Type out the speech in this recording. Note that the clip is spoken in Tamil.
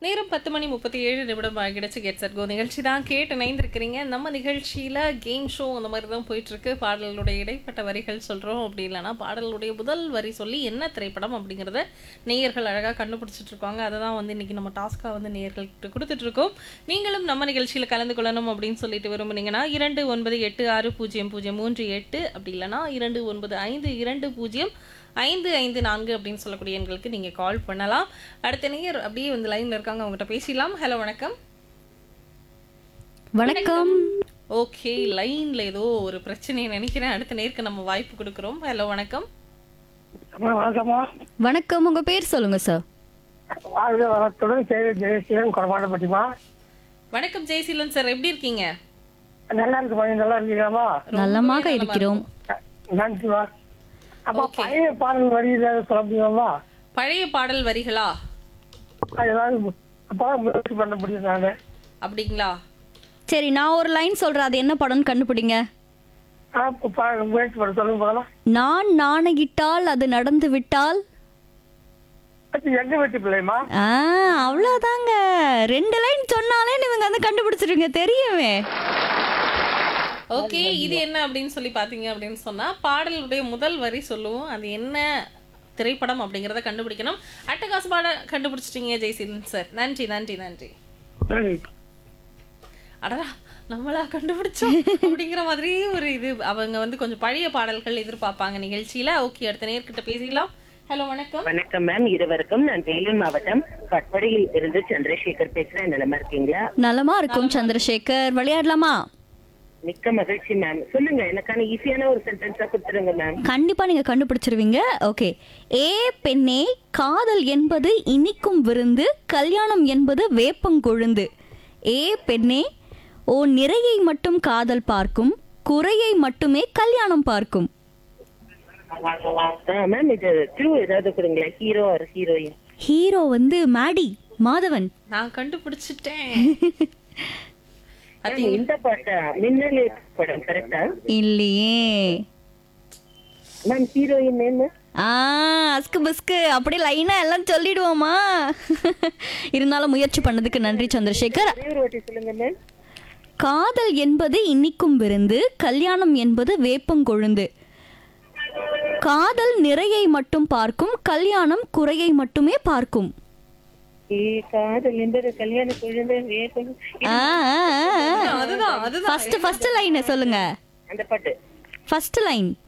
நேரம் பத்து மணி முப்பத்தி ஏழு நிமிடம் ஆகிடுச்சு கெட் சட் கோ நிகழ்ச்சி தான் கேட்டு இணைந்திருக்கிறீங்க நம்ம நிகழ்ச்சியில் கேம் ஷோ அந்த மாதிரி தான் போயிட்டுருக்கு பாடலுடைய இடைப்பட்ட வரிகள் சொல்கிறோம் அப்படி இல்லைன்னா பாடலுடைய முதல் வரி சொல்லி என்ன திரைப்படம் அப்படிங்கிறத நேயர்கள் அழகாக கண்டுபிடிச்சிட்டு இருக்காங்க அதை தான் வந்து இன்னைக்கு நம்ம டாஸ்க்காக வந்து நேயர்கள்கிட்ட கொடுத்துட்ருக்கோம் நீங்களும் நம்ம நிகழ்ச்சியில் கலந்து கொள்ளணும் அப்படின்னு சொல்லிட்டு விரும்புனீங்கன்னா இரண்டு ஒன்பது எட்டு ஆறு பூஜ்ஜியம் பூஜ்ஜியம் மூன்று எட்டு அப்படி இல்லைன்னா இரண்டு ஒன்பது ஐந்து இரண்டு பூஜ்ஜியம் ஐந்து ஐந்து நான்கு அப்படின்னு சொல்லக்கூடிய எண்களுக்கு நீங்கள் கால் பண்ணலாம் அடுத்த நேயர் அப்படியே வந்து லைனில் இருக்காங்க அவங்ககிட்ட பேசிடலாம் ஹலோ வணக்கம் வணக்கம் ஓகே லைனில் ஏதோ ஒரு பிரச்சனையை நினைக்கிறேன் அடுத்த நேருக்கு நம்ம வாய்ப்பு கொடுக்குறோம் ஹலோ வணக்கம் அம்மா வணக்கம்மா வணக்கம் உங்க பேர் சொல்லுங்க சார் வாழ்க வளத்துடன் சேவை ஜெயசீலன் குறமாட்டப்பட்டிமா வணக்கம் ஜெயசீலன் சார் எப்படி இருக்கீங்க நல்லா இருக்குமா நீங்க நல்லா இருக்கீங்களாம்மா நல்லமாக இருக்கிறோம் நன்றிமா அப்பா பழைய பாடல் வரி ஏதாவது சொல்ல முடியுமாம்மா பழைய பாடல் வரிகளா அது ஏதாவது அப்பதான் முயற்சி பண்ண முடியும் நானு அப்படிங்களா சரி நான் ஒரு லைன் சொல்றேன் அது என்ன படம்னு கண்டுபிடிங்க ஆ, இப்ப பா- முயற்சி பண்ண சொல்லுங்க போகலாம் நான் நாணகிட்டால் அது நடந்து விட்டால் அது எங்க வீட்டு பிள்ளைமா ஆ அவ்வளோதாங்க ரெண்டு லைன் சொன்னாலே நீங்க வந்து கண்டுபிடிச்சிருங்க தெரியுமே ஓகே இது என்ன அப்படின்னு சொல்லி பார்த்தீங்க அப்படின்னு சொன்னா பாடலுடைய முதல் வரி சொல்லுவோம் அது என்ன திரைப்படம் அப்படிங்கிறத கண்டுபிடிக்கணும் அட்டகாசு பாட கண்டுபிடிச்சிட்டீங்க ஜெயசீலன் சார் நன்றி நன்றி நன்றி சரி அடடா நம்மளா கண்டுபிடிச்சோம் அப்படிங்கிற மாதிரி ஒரு இது அவங்க வந்து கொஞ்சம் பழைய பாடல்கள் எதிர்பார்ப்பாங்க நிகழ்ச்சியில ஓகே அடுத்த நேர்கிட்ட பேசிடலாம் ஹலோ வணக்கம் வணக்கம் மேம் இருவருக்கும் நான் வேலூர் மாவட்டம் கட்படியில் இருந்து சந்திரசேகர் பேசுறேன் நிலமா இருக்கீங்களா நலமா இருக்கும் சந்திரசேகர் விளையாடலாமா மிக்க மகிழ்ச்சி மேம் சொல்லுங்க எனக்கான ஈஸியான ஒரு சென்டென்ஸா கொடுத்துருங்க மேம் கண்டிப்பா நீங்க கண்டுபிடிச்சிருவீங்க ஓகே ஏ பெண்ணே காதல் என்பது இனிக்கும் விருந்து கல்யாணம் என்பது வேப்பங்கொழுந்து ஏ பெண்ணே ஓ நிறையை மட்டும் காதல் பார்க்கும் குறையை மட்டுமே கல்யாணம் பார்க்கும் மேம் இது க்ளூ ஏதாவது கொடுங்களேன் ஹீரோ ஆர் ஹீரோயின் ஹீரோ வந்து மேடி மாதவன் நான் கண்டுபிடிச்சிட்டேன் இந்த பாட்டா மின்னலே படம் கரெக்டா இல்லையே மேம் ஹீரோயின் நேம் ஆ அஸ்கு பஸ்கு அப்படியே லைனா எல்லாம் சொல்லிடுவோமா இருந்தாலும் முயற்சி பண்ணதுக்கு நன்றி சந்திரசேகர் ஒரே ஒரு வாட்டி சொல்லுங்க மேம் காதல் என்பது இனிக்கும் விருந்து கல்யாணம் என்பது வேப்பங்கொழுந்து காதல் நிறையை மட்டும் பார்க்கும் கல்யாணம் குறையை மட்டுமே பார்க்கும் ஏ காதல் என்பது கல்யாண குழந்தை வேப்பம் அதுதான் அதுதான் ஃபர்ஸ்ட் ஃபர்ஸ்ட் லைன் சொல்லுங்க அந்த பாட்டு ஃபர்ஸ்ட் லைன்